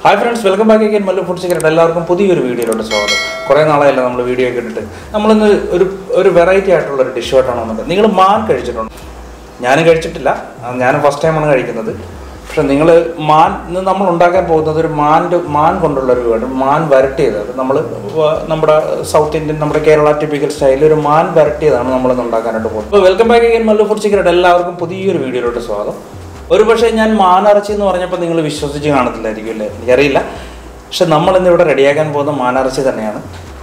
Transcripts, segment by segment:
Hi friends welcome back again Mallu food secret എല്ലാവർക്കും പുതിയൊരു വീഡിയോയിലോട്ട് സ്വാഗതം കുറേ നാളായല്ല നമ്മൾ വീഡിയോ ഒക്കെ ഇട്ടിട്ട് നമ്മളിന്ന് ഒരു ഒരു വെറൈറ്റി ആയിട്ടുള്ള ഒരു ഡിഷായിട്ടാണ് വന്നത് നിങ്ങൾ മാൻ കഴിച്ചിട്ടുണ്ട് ഞാനും കഴിച്ചിട്ടില്ല ആ, ഞാനും ഫസ്റ്റ് ടൈമാണ് കഴിക്കുന്നത് പക്ഷെ നിങ്ങൾ മാൻ ഇന്ന് നമ്മൾ ഉണ്ടാക്കാൻ പോകുന്നത് ഒരു മാൻ്റെ മാൻ കൊണ്ടുള്ള ഒരു വീട് മാൻ വരട്ടിയത് അത് നമ്മൾ നമ്മുടെ സൗത്ത് ഇന്ത്യൻ നമ്മുടെ കേരള ടിപ്പിക്കൽ സ്റ്റൈലിൽ ഒരു മാൻ വരട്ടിയതാണ് നമ്മളിന്ന് ഉണ്ടാക്കാനായിട്ട് പോകുന്നത് അപ്പോൾ welcome back again Mallu food secret എല്ലാവർക്കും പുതിയൊരു വീഡിയോയിലോട്ട് സ്വാഗതം ഒരു പക്ഷേ ഞാൻ മാനിറച്ചി എന്ന് പറഞ്ഞപ്പോൾ നിങ്ങൾ വിശ്വസിച്ച് കാണത്തില്ലായിരിക്കും അല്ലേ എനിക്കറിയില്ല പക്ഷെ നമ്മൾ ഇന്ന് ഇവിടെ റെഡിയാക്കാൻ പോകുന്ന മാനിറച്ചി തന്നെയാണ്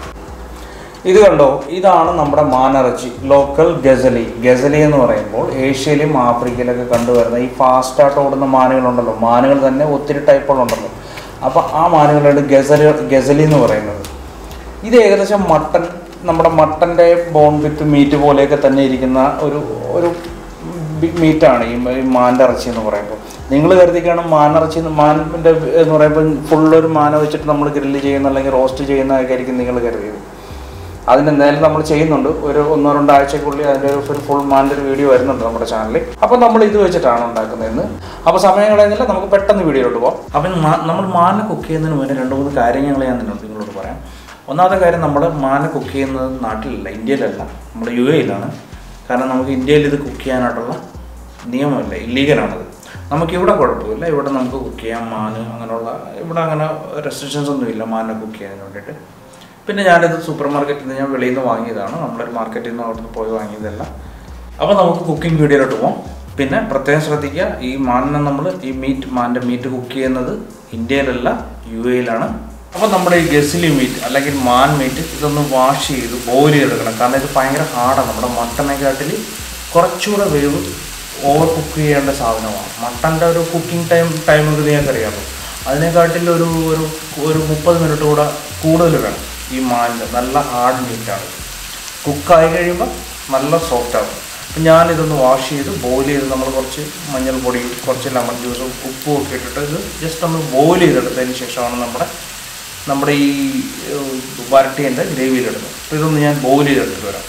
ഇത് കണ്ടോ ഇതാണ് നമ്മുടെ മാനിറച്ചി ലോക്കൽ ഗസലി ഗസലി എന്ന് പറയുമ്പോൾ ഏഷ്യയിലും ആഫ്രിക്കയിലൊക്കെ കണ്ടുവരുന്ന ഈ ഫാസ്റ്റായിട്ട് ഓടുന്ന മാനുകളുണ്ടല്ലോ മാനുകൾ തന്നെ ഒത്തിരി ടൈപ്പുകളുണ്ടല്ലോ അപ്പോൾ ആ മാനുകളാണ് ഗസലി ഗസലി എന്ന് പറയുന്നത് ഇത് ഏകദേശം മട്ടൺ നമ്മുടെ മട്ടൻ്റെ ബോൺ വിത്ത് മീറ്റ് പോലെയൊക്കെ തന്നെ ഇരിക്കുന്ന ഒരു ഒരു മീറ്റാണ് ഈ ഈ മാൻ്റെ ഇറച്ചി എന്ന് പറയുമ്പോൾ നിങ്ങൾ കരുതിക്കാണ് മാനിറച്ചി എന്ന് മാനിൻ്റെ എന്ന് പറയുമ്പോൾ ഫുള്ളൊരു മാന വെച്ചിട്ട് നമ്മൾ ഗ്രില്ല് ചെയ്യുന്ന അല്ലെങ്കിൽ റോസ്റ്റ് ചെയ്യുന്നതൊക്കെ ആയിരിക്കും നിങ്ങൾ കരുതിയത് അതിന് എന്തായാലും നമ്മൾ ചെയ്യുന്നുണ്ട് ഒരു ഒന്നോ രണ്ടോ ആഴ്ചക്കുള്ളിൽ അതിൻ്റെ ഒരു ഫുൾ മാൻ്റെ ഒരു വീഡിയോ വരുന്നുണ്ട് നമ്മുടെ ചാനലിൽ അപ്പോൾ നമ്മൾ ഇത് വെച്ചിട്ടാണ് ഉണ്ടാക്കുന്നതെന്ന് അപ്പോൾ സമയം കളയുന്നില്ല നമുക്ക് പെട്ടെന്ന് വീഡിയോയിലോട്ട് പോകാം അപ്പം മാ- നമ്മൾ മാന കുക്ക് ചെയ്യുന്നതിന് മുന്നേ രണ്ട് മൂന്ന് കാര്യങ്ങൾ ഞാൻ നിന്നോട് നിങ്ങളോട് പറയാം ഒന്നാമത്തെ കാര്യം നമ്മൾ മാന കുക്ക് ചെയ്യുന്നത് നാട്ടിലല്ല ഇന്ത്യയിലല്ല നമ്മുടെ യു എയിലാണ് കാരണം നമുക്ക് ഇന്ത്യയിൽ ഇത് കുക്ക് ചെയ്യാനായിട്ടുള്ള നിയമമില്ല ഇല്ലീഗലാണത് നമുക്ക് ഇവിടെ കുഴപ്പമില്ല ഇവിടെ നമുക്ക് കുക്ക് ചെയ്യാം മാന് അങ്ങനെയുള്ള ഇവിടെ അങ്ങനെ റെസ്ട്രിക്ഷൻസ് ഒന്നുമില്ല മാനിനെ കുക്ക് ചെയ്യാൻ വേണ്ടിയിട്ട് പിന്നെ ഞാനിത് സൂപ്പർ മാർക്കറ്റിൽ നിന്ന് ഞാൻ വെളിയിൽ നിന്ന് വാങ്ങിയതാണ് നമ്മളൊരു മാർക്കറ്റിൽ നിന്ന് അവിടുന്ന് പോയി വാങ്ങിയതല്ല അപ്പോൾ നമുക്ക് കുക്കിംഗ് വീഡിയോയിലോട്ട് പോകാം പിന്നെ പ്രത്യേകം ശ്രദ്ധിക്കുക ഈ മാനിനെ നമ്മൾ ഈ മീറ്റ് മാൻ്റെ മീറ്റ് കുക്ക് ചെയ്യുന്നത് ഇന്ത്യയിലല്ല യു എയിലാണ് അപ്പോൾ നമ്മുടെ ഈ ഗസിലി മീറ്റ് അല്ലെങ്കിൽ മാൻ മീറ്റ് ഇതൊന്ന് വാഷ് ചെയ്ത് ബോയിൽ ചെയ്തെടുക്കണം കാരണം ഇത് ഭയങ്കര ഹാർഡാണ് നമ്മുടെ മട്ടനെക്കാട്ടിൽ കുറച്ചുകൂടെ വേവ് ഓവർ കുക്ക് ചെയ്യേണ്ട സാധനമാണ് മട്ടൻ്റെ ഒരു കുക്കിംഗ് ടൈം ടൈം ഒക്കെ നിങ്ങൾക്കറിയാമല്ലോ അതിനെക്കാട്ടിൽ ഒരു ഒരു ഒരു മുപ്പത് മിനിറ്റ് കൂടെ കൂടുതൽ വേണം ഈ മാനിൻ്റെ നല്ല ഹാർഡ് മീറ്റാണ് കുക്കായി കഴിയുമ്പോൾ നല്ല സോഫ്റ്റ് ആകും അപ്പം ഞാനിതൊന്ന് വാഷ് ചെയ്ത് ബോയിൽ ചെയ്ത് നമ്മൾ കുറച്ച് മഞ്ഞൾപ്പൊടി കുറച്ച് ലെമൺ ജ്യൂസും ഉപ്പും ഒക്കെ ഇട്ടിട്ട് ഇത് ജസ്റ്റ് ഒന്ന് ബോയിൽ ചെയ്തെടുത്തതിന് ശേഷമാണ് നമ്മുടെ നമ്മുടെ ഈ ഏഹ്, വരട്ടിയൻ്റെ ഗ്രേവിയിലിടുന്നത് അപ്പോൾ ഇതൊന്ന് ഞാൻ ബോയിൽ ചെയ്തെടുത്തിട്ട് വരാം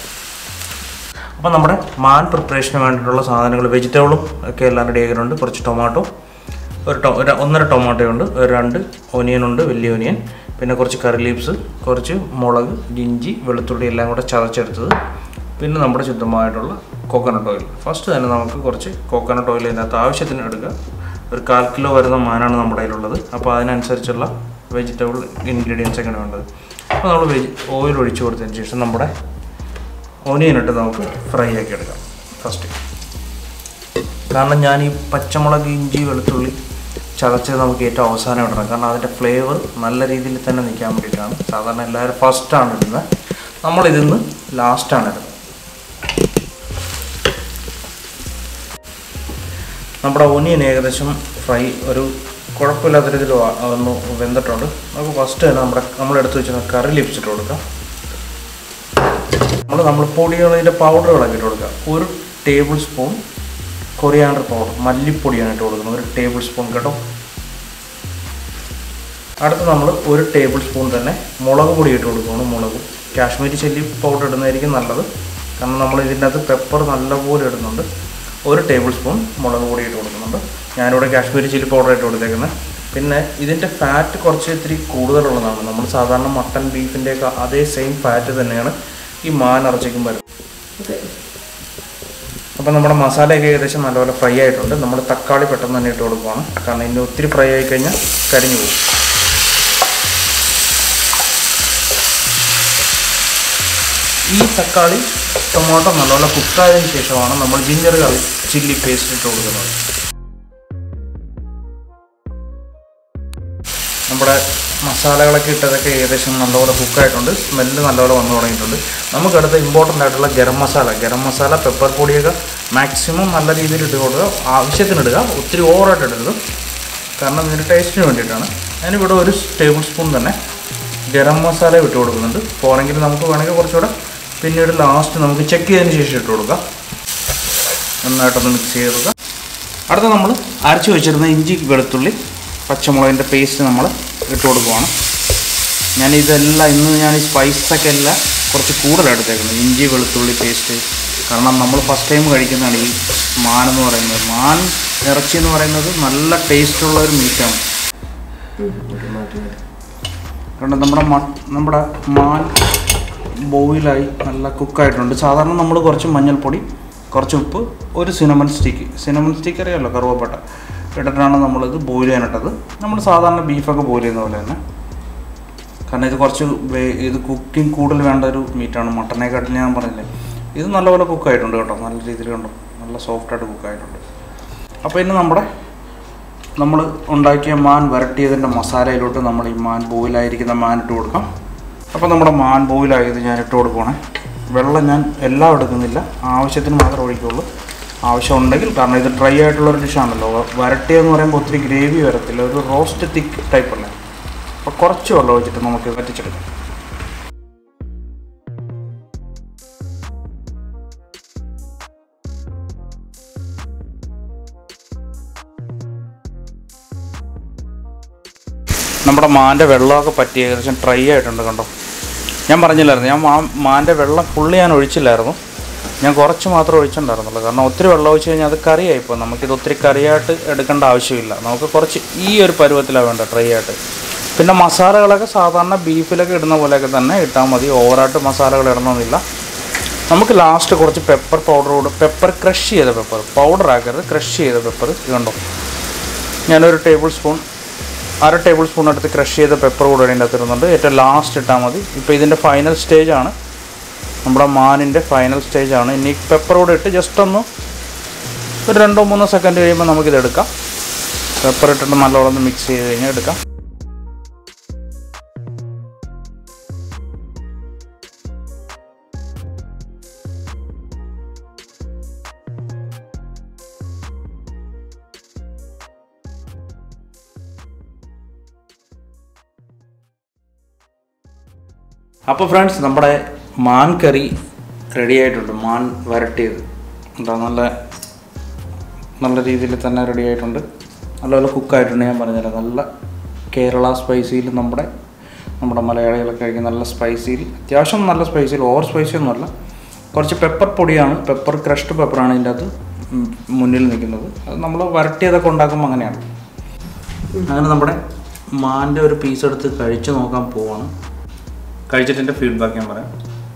അപ്പോൾ നമ്മുടെ മാൻ പ്രിപ്പറേഷന് വേണ്ടിയിട്ടുള്ള സാധനങ്ങൾ വെജിറ്റബിളും ഒക്കെ എല്ലാം റെഡി ആക്കിയിട്ടുണ്ട് കുറച്ച് ടൊമാറ്റോ ഒരു ടൊ ഒരു ഒന്നര ടൊമാറ്റോ ഉണ്ട് ഒരു രണ്ട് ഒനിയൻ ഉണ്ട് വലിയ ഒനിയൻ പിന്നെ കുറച്ച് കറി ലീവ്സ് കുറച്ച് മുളക് ഇഞ്ചി വെളുത്തുള്ളി എല്ലാം കൂടെ ചതച്ചെടുത്തത് പിന്നെ നമ്മുടെ ശുദ്ധമായിട്ടുള്ള കോക്കനട്ട് ഓയിൽ ഫസ്റ്റ് തന്നെ നമുക്ക് കുറച്ച് കോക്കനട്ട് ഓയിൽ ഇതിനകത്ത് ആവശ്യത്തിന് എടുക്കുക ഒരു കാൽ കിലോ വരുന്ന മാനാണ് നമ്മുടെ കയ്യിലുള്ളത് അപ്പോൾ അതിനനുസരിച്ചുള്ള വെജിറ്റബിൾ ഇൻഗ്രീഡിയൻസ് ഒക്കെയാണ് വേണ്ടത് അപ്പോൾ നമ്മൾ വെജി ഓയിൽ ഒഴിച്ചു കൊടുത്തതിന് ശേഷം നമ്മുടെ ഓനിയൻ ഇട്ട് നമുക്ക് ഫ്രൈ ആക്കി എടുക്കാം ഫസ്റ്റ് കാരണം ഞാൻ ഈ പച്ചമുളക് ഇഞ്ചി വെളുത്തുള്ളി ചതച്ചത് നമുക്ക് ഏറ്റവും അവസാനം ഇടണം കാരണം അതിൻ്റെ ഫ്ലേവർ നല്ല രീതിയിൽ തന്നെ നിൽക്കാൻ വേണ്ടിയിട്ടാണ് സാധാരണ എല്ലാവരും ഫസ്റ്റാണ് ഇടുന്നത് നമ്മളിതിന്ന് ലാസ്റ്റാണ് ഇടുന്നത് നമ്മുടെ ഒനിയൻ ഏകദേശം ഫ്രൈ ഒരു കുഴപ്പമില്ലാത്ത രീതിയിൽ വ- ഒന്ന് വെന്തിട്ടുണ്ട് നമുക്ക് ഫസ്റ്റ് തന്നെ നമ്മുടെ നമ്മളെടുത്ത് വെച്ചിരുന്ന കറി ലിപ്സ് ഇട്ട് കൊടുക്കാം നമ്മൾ നമ്മൾ പൊടികളിൻ്റെ പൗഡറുകളൊക്കെ ഇട്ട് കൊടുക്കുക ഒരു ടേബിൾ സ്പൂൺ കൊറിയാണ്ടർ പൗഡർ മല്ലിപ്പൊടിയാണ് ഇട്ട് കൊടുക്കുന്നത് ഒരു ടേബിൾ സ്പൂൺ കേട്ടോ അടുത്ത് നമ്മൾ ഒരു ടേബിൾ സ്പൂൺ തന്നെ മുളക് പൊടി ഇട്ട് കൊടുക്കുകയാണ് മുളകും കാശ്മീരി ചില്ലി പൗഡർ ഇടുന്നതായിരിക്കും നല്ലത് കാരണം നമ്മൾ ഇതിൻ്റെ അകത്ത് പെപ്പർ നല്ലപോലെ ഇടുന്നുണ്ട് ഒരു ടേബിൾ സ്പൂൺ മുളക് പൊടി ഇട്ട് കൊടുക്കുന്നുണ്ട് ഞാനിവിടെ കാശ്മീരി ചില്ലി പൗഡർ ഇട്ട് കൊടുത്തേക്കുന്നത് പിന്നെ ഇതിൻ്റെ ഫാറ്റ് കുറച്ച് ഇത്തിരി കൂടുതലുള്ളതാണ് നമ്മൾ സാധാരണ മട്ടൺ ബീഫിൻ്റെയൊക്കെ അതേ സെയിം ഫാറ്റ് തന്നെയാണ് ഈ മാൻ ഇറച്ചിക്കും വരുന്നത് അപ്പോൾ നമ്മുടെ മസാലയൊക്കെ ഏകദേശം നല്ലപോലെ ഫ്രൈ ആയിട്ടുണ്ട് നമ്മൾ തക്കാളി പെട്ടെന്ന് തന്നെ ഇട്ട് കൊടുക്കുകയാണ് കാരണം ഇതിന് ഒത്തിരി ഫ്രൈ ആയി കഴിഞ്ഞാൽ കരിഞ്ഞു പോകും ഈ തക്കാളി ടൊമാറ്റോ നല്ലപോലെ കുക്കായതിനു ശേഷമാണ് നമ്മൾ ജിഞ്ചർ കറി ചില്ലി പേസ്റ്റ് ഇട്ട് കൊടുക്കുന്നത് നമ്മുടെ മസാലകളൊക്കെ ഇട്ടതൊക്കെ ഏകദേശം നല്ലപോലെ കുക്കായിട്ടുണ്ട് സ്മെല്ല് നല്ലപോലെ വന്നു തുടങ്ങിയിട്ടുണ്ട് നമുക്കടുത്ത ഇമ്പോർട്ടൻ്റ് ആയിട്ടുള്ള ഗരം മസാല ഗരം മസാല പെപ്പർ പൊടിയൊക്കെ മാക്സിമം നല്ല രീതിയിൽ ഇട്ട് കൊടുക്കുക ആവശ്യത്തിന് ഇടുക ഒത്തിരി ഓവറായിട്ട് ഇടരുത് കാരണം ഇതിൻ്റെ ടേസ്റ്റിന് വേണ്ടിയിട്ടാണ് ഞാനിവിടെ ഒരു ടേബിൾ സ്പൂൺ തന്നെ ഗരം മസാല ഇട്ട് കൊടുക്കുന്നുണ്ട് പോരെങ്കിൽ നമുക്ക് വേണമെങ്കിൽ കുറച്ചുകൂടെ പിന്നീട് ലാസ്റ്റ് നമുക്ക് ചെക്ക് ചെയ്തതിന് ശേഷം ഇട്ട് കൊടുക്കാം നന്നായിട്ടൊന്ന് മിക്സ് ചെയ്ത് കൊടുക്കുക അടുത്ത നമ്മൾ അരച്ച് വെച്ചിരുന്ന ഇഞ്ചി വെളുത്തുള്ളി പച്ചമുളകിൻ്റെ പേസ്റ്റ് നമ്മൾ ഇട്ട് കൊടുക്കുവാണ് ഞാൻ ഇതെല്ലാം ഇന്ന് ഞാൻ ഈ സ്പൈസൊക്കെ എല്ലാം കുറച്ച് കൂടുതലാണ് എടുത്തേക്കുന്നത് ഇഞ്ചി വെളുത്തുള്ളി പേസ്റ്റ് കാരണം നമ്മൾ ഫസ്റ്റ് ടൈം കഴിക്കുന്നതാണ് ഈ മാൻ എന്ന് പറയുന്നത് മാൻ ഇറച്ചി എന്ന് പറയുന്നത് നല്ല ടേസ്റ്റുള്ള ഒരു മീറ്റാണ് കാരണം നമ്മുടെ മ- നമ്മുടെ മാൻ ബോയിലായി നല്ല കുക്കായിട്ടുണ്ട് സാധാരണ നമ്മൾ കുറച്ച് മഞ്ഞൾപ്പൊടി കുറച്ച് ഉപ്പ് ഒരു സിനമൺ സ്റ്റിക്ക് സിനമൺ സ്റ്റിക്ക് അറിയാമല്ലോ കറുവപ്പട്ട ഇട്ടിട്ടാണ് നമ്മളിത് ബോയിൽ ചെയ്യാനിട്ടത് നമ്മൾ സാധാരണ ബീഫൊക്കെ ബോയിൽ ചെയ്യുന്ന പോലെ തന്നെ കാരണം ഇത് കുറച്ച് വേ- ഇത് കുക്കിംഗ് കൂടുതൽ വേണ്ട ഒരു മീറ്റാണ് മട്ടനെക്കാട്ടിൽ ഞാൻ പറഞ്ഞില്ലേ ഇത് നല്ലപോലെ കുക്കായിട്ടുണ്ട് കേട്ടോ നല്ല രീതിയിൽ കണ്ടോ നല്ല സോഫ്റ്റായിട്ട് കുക്കായിട്ടുണ്ട് അപ്പോൾ ഇനി നമ്മുടെ നമ്മൾ ഉണ്ടാക്കിയ മാൻ വരട്ടിയതിൻ്റെ മസാലയിലോട്ട് നമ്മൾ ഈ മാൻ ബോയിലായിരിക്കുന്ന മാൻ ഇട്ട് കൊടുക്കാം അപ്പോൾ നമ്മുടെ മാൻ ബോയിലായത് ഞാൻ ഇട്ട് കൊടുക്കുവാണേ വെള്ളം ഞാൻ എല്ലാം എടുക്കുന്നില്ല ആവശ്യത്തിന് മാത്രമേ ഒഴിക്കുള്ളൂ ആവശ്യം ഉണ്ടെങ്കിൽ കാരണം ഇത് ഡ്രൈ ആയിട്ടുള്ളൊരു ഡിഷാണല്ലോ വരട്ടിയെന്ന് പറയുമ്പോൾ ഒത്തിരി ഗ്രേവി വരത്തില്ല ഒരു റോസ്റ്റ് തിക്ക് ടൈപ്പ് അല്ലേ അപ്പോൾ കുറച്ച് വെള്ളം ഒഴിച്ചിട്ട് നമുക്ക് വറ്റിച്ചെടുക്കാം നമ്മുടെ മാൻ്റെ വെള്ളമൊക്കെ പറ്റി ഏകദേശം ഡ്രൈ ആയിട്ടുണ്ട് കണ്ടോ ഞാൻ പറഞ്ഞില്ലായിരുന്നു ഞാൻ മാ മാൻ്റെ വെള്ളം ഫുള്ള് ഞാൻ ഒഴിച്ചില്ലായിരുന്നു ഞാൻ കുറച്ച് മാത്രമേ ഒഴിച്ചിട്ടുണ്ടായിരുന്നുള്ളൂ കാരണം ഒത്തിരി വെള്ളം ഒഴിച്ച് കഴിഞ്ഞാൽ അത് കറിയായി ഇപ്പോൾ നമുക്കിത് ഒത്തിരി കറിയായിട്ട് എടുക്കേണ്ട ആവശ്യമില്ല നമുക്ക് കുറച്ച് ഈ ഒരു പരുവത്തിലാണ് വേണ്ട ഡ്രൈ ആയിട്ട് പിന്നെ മസാലകളൊക്കെ സാധാരണ ബീഫിലൊക്കെ ഇടുന്ന പോലെയൊക്കെ തന്നെ ഇട്ടാൽ മതി ഓവറായിട്ട് മസാലകൾ ഇടണമെന്നില്ല നമുക്ക് ലാസ്റ്റ് കുറച്ച് പെപ്പർ പൗഡർ കൂടെ പെപ്പർ ക്രഷ് ചെയ്ത പെപ്പർ പൗഡർ ആക്കരുത് ക്രഷ് ചെയ്ത പെപ്പർ ഇത് കണ്ടോ ഞാനൊരു ടേബിൾ സ്പൂൺ അര ടേബിൾ സ്പൂൺ എടുത്ത് ക്രഷ് ചെയ്ത പെപ്പർ കൂടെ അതിൻ്റെ അകത്ത് ഇടുന്നുണ്ട് ഏറ്റവും ലാസ്റ്റ് ഇട്ടാൽ മതി ഇപ്പോൾ ഇതിൻ്റെ ഫൈനൽ സ്റ്റേജ് ആണ് നമ്മുടെ മാനിൻ്റെ ഫൈനൽ സ്റ്റേജ് ആണ് ഇനി പെപ്പർ കൂടെ ഇട്ട് ജസ്റ്റ് ഒന്ന് ഒരു രണ്ടോ മൂന്നോ സെക്കൻഡ് കഴിയുമ്പോൾ നമുക്കിത് എടുക്കാം പെപ്പർ ഇട്ടിട്ട് നല്ലോണം ഒന്ന് മിക്സ് ചെയ്ത് കഴിഞ്ഞാൽ എടുക്കാം അപ്പോൾ ഫ്രണ്ട്സ് നമ്മുടെ മാൻ കറി റെഡി ആയിട്ടുണ്ട് മാൻ വരട്ടിയത് എന്താ നല്ല നല്ല രീതിയിൽ തന്നെ റെഡി ആയിട്ടുണ്ട് നല്ലപോലെ കുക്കായിട്ടുണ്ട് ഞാൻ പറഞ്ഞുതരാം നല്ല കേരള സ്പൈസിയിൽ നമ്മുടെ നമ്മുടെ മലയാളികളൊക്കെ കഴിക്കുന്ന നല്ല സ്പൈസിയിൽ അത്യാവശ്യം നല്ല സ്പൈസിയിൽ ഓവർ സ്പൈസി ഒന്നുമല്ല കുറച്ച് പെപ്പർ പൊടിയാണ് പെപ്പർ ക്രഷ്ഡ് പെപ്പറാണ് ഇതിൻ്റെ അകത്ത് ഉം മുന്നിൽ നിൽക്കുന്നത് അത് നമ്മൾ വരട്ടിയതൊക്കെ ഉണ്ടാക്കുമ്പോൾ അങ്ങനെയാണ് അങ്ങനെ നമ്മുടെ മാൻ്റെ ഒരു പീസ് എടുത്ത് കഴിച്ച് നോക്കാൻ പോവാണ് കഴിച്ചിട്ട് എൻ്റെ ഫീഡ്ബാക്ക് ഞാൻ പറയാം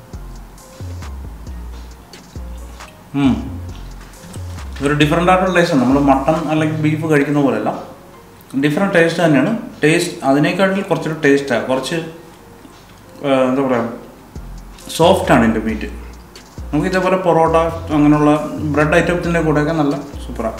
ഉം. ഒരു ഡിഫറെൻ്റ് ആയിട്ടുള്ള ടേസ്റ്റ് നമ്മൾ മട്ടൺ അല്ലെങ്കിൽ ബീഫ് കഴിക്കുന്ന പോലെയല്ല ഡിഫറെൻറ്റ് ടേസ്റ്റ് തന്നെയാണ് ടേസ്റ്റ് അതിനേക്കാട്ടിൽ കുറച്ചൊരു ടേസ്റ്റാണ് കുറച്ച് ആ, എന്താ പറയുക സോഫ്റ്റാണ് എൻ്റെ മീറ്റ് നമുക്ക് ഇതേപോലെ പൊറോട്ട അങ്ങനെയുള്ള ബ്രെഡ് ഐറ്റത്തിൻ്റെ കൂടെയൊക്കെ നല്ല സൂപ്പറാണ്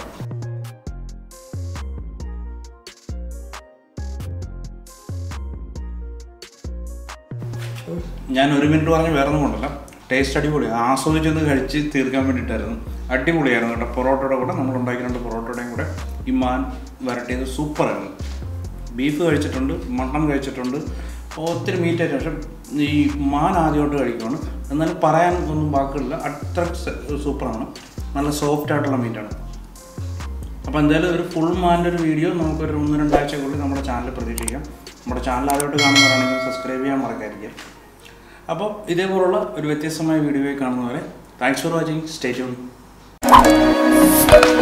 ഞാൻ ഒരു മിനിറ്റ് പറഞ്ഞ് വേറെ ഒന്നും കൊണ്ടല്ല ടേസ്റ്റ് അടിപൊളിയാണ് ആസ്വദിച്ചൊന്ന് കഴിച്ച് തീർക്കാൻ വേണ്ടിയിട്ടായിരുന്നു അടിപൊളിയായിരുന്നു കേട്ടോ പൊറോട്ടയുടെ കൂടെ നമ്മൾ ഉണ്ടാക്കിയ രണ്ട് പൊറോട്ടയുടെയും കൂടെ ഈ മാൻ വരട്ടിയത് സൂപ്പറായിരുന്നു ബീഫ് കഴിച്ചിട്ടുണ്ട് മട്ടൺ കഴിച്ചിട്ടുണ്ട് ഒത്തിരി മീറ്റ് ആയിട്ട് പക്ഷെ ഈ മാൻ ആദ്യമായിട്ട് കഴിക്കുകയാണ് എന്നാലും പറയാൻ ഒന്നും വാക്കുകളില്ല അത്ര സൂപ്പറാണ് നല്ല സോഫ്റ്റ് ആയിട്ടുള്ള മീറ്റാണ് അപ്പോൾ എന്തായാലും ഒരു ഫുൾ മാൻ്റെ ഒരു വീഡിയോ നമുക്കൊരു ഒന്ന് രണ്ടാഴ്ചക്കുള്ളിൽ നമ്മുടെ ചാനൽ പ്രതീക്ഷിക്കാം നമ്മുടെ ചാനൽ ആദ്യമായിട്ട് കാണുന്നവരാണെങ്കിൽ സബ്സ്ക്രൈബ് ചെയ്യാൻ മറക്കാതിരിക്കുക അപ്പോൾ ഇതേപോലുള്ള ഒരു വ്യത്യസ്തമായ വീഡിയോയിൽ കാണുന്നവരെ thanks for watching stay tune